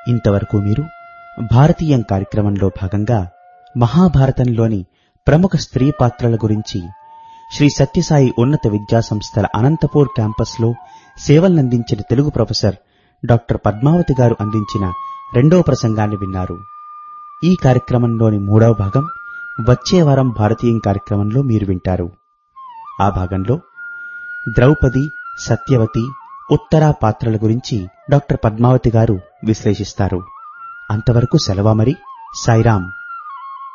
ఇంతవరకు మీరు భారతీయం కార్యక్రమంలో భాగంగా మహాభారతంలోని ప్రముఖ స్త్రీ పాత్రల గురించి శ్రీ సత్యసాయి ఉన్నత విద్యా సంస్థల అనంతపూర్ క్యాంపస్లో సేవలందించిన తెలుగు ప్రొఫెసర్ డాక్టర్ పద్మావతి గారు అందించిన రెండవ ప్రసంగాన్ని విన్నారు ఈ కార్యక్రమంలోని మూడవ భాగం వచ్చే వారం భారతీయం కార్యక్రమంలో మీరు వింటారు ఆ భాగంలో ద్రౌపది సత్యవతి ఉత్తరా పాత్రల గురించి డాక్టర్ పద్మావతి గారు విశ్లేషిస్తారు అంతవరకు సెలవా మరి సాయిరాం